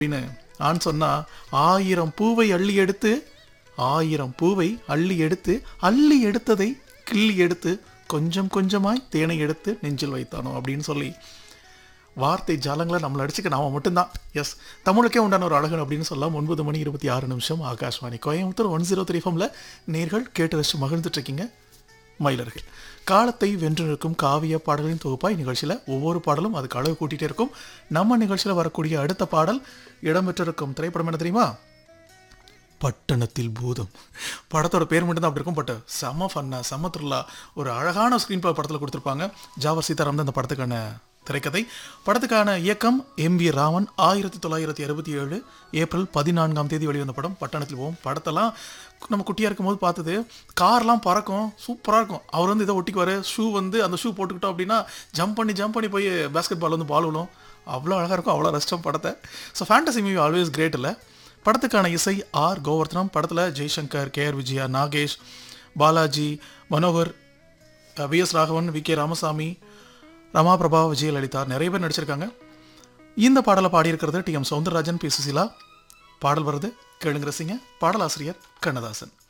அப்படின்னு ஆண் சொன்னா ஆயிரம் பூவை அள்ளி எடுத்து ஆயிரம் பூவை அள்ளி எடுத்து அள்ளி எடுத்ததை கிள்ளி எடுத்து கொஞ்சம் கொஞ்சமாய் தேனை எடுத்து நெஞ்சில் வைத்தானோ அப்படின்னு சொல்லி வார்த்தை ஜாலங்களை நம்மளை அடிச்சுக்க நாம மட்டும்தான் எஸ் தமிழுக்கே உண்டான ஒரு அழகன் அப்படின்னு சொல்லலாம் ஒன்பது மணி இருபத்தி ஆறு நிமிஷம் Akashvani Coimbatore one zero three ஃபம்ல நேர்கள் கேட்டு ரசிச்சு மகிழ்ந்துட்டு இருக்கீங்க மயிலர்கள் காலத்தை வென்று நிற்கும் காவிய பாடலின் தொகுப்பாய் நிகழ்ச்சியில் ஒவ்வொரு பாடலும் அதுக்கு அளவு கூட்டிகிட்டே இருக்கும் நம்ம நிகழ்ச்சியில் வரக்கூடிய அடுத்த பாடல் இடம்பெற்றிருக்கும் திரைப்படம் என்ன தெரியுமா பட்டணத்தில் பூதம் படத்தோட பேர் மட்டும் தான் அப்படி இருக்கும் பட் செம ஃபன்னா செம த்ரில்லா ஒரு அழகான ஸ்க்ரீன் பிளே படத்தில் கொடுத்துருப்பாங்க ஜாவர் சீதாராம் தான் இந்த படத்துக்கான திரைக்கதை படத்துக்கான இயக்கம் எம் வி ராமன் ஆயிரத்தி தொள்ளாயிரத்தி அறுபத்தி ஏழு ஏப்ரல் பதினான்காம் தேதி வெளிவந்த படம் பட்டணத்தில் போவோம் படத்தெல்லாம் நம்ம குட்டியாக இருக்கும்போது பார்த்தது கார்லாம் பறக்கும் சூப்பராக இருக்கும் அவர் வந்து இதை ஒட்டிக்குவார் ஷூ வந்து அந்த ஷூ போட்டுக்கிட்டோம் அப்படின்னா ஜம்ப் பண்ணி ஜம்ப் பண்ணி போய் பேஸ்கெட் பால் வந்து பால் விழும் அவ்வளோ அழகாக இருக்கும் அவ்வளோ ரசிச்சோம் படத்தை so fantasy movie always great இல்லை படத்துக்கான இசை ஆர் கோவர்த்தனம் படத்தில் Jaishankar K R Vijaya Nagesh Balaji Manohar V S Raghavan V K Ramasamy Rama Prabha Vijayalalitha நிறைய பேர் நடிச்சிருக்காங்க இந்த பாடலை பாடியிருக்கிறது T M Soundararajan P Susheela பாடல் வருது கேளுங்க ரசிங்க பாடலாசிரியர் கண்ணதாசன்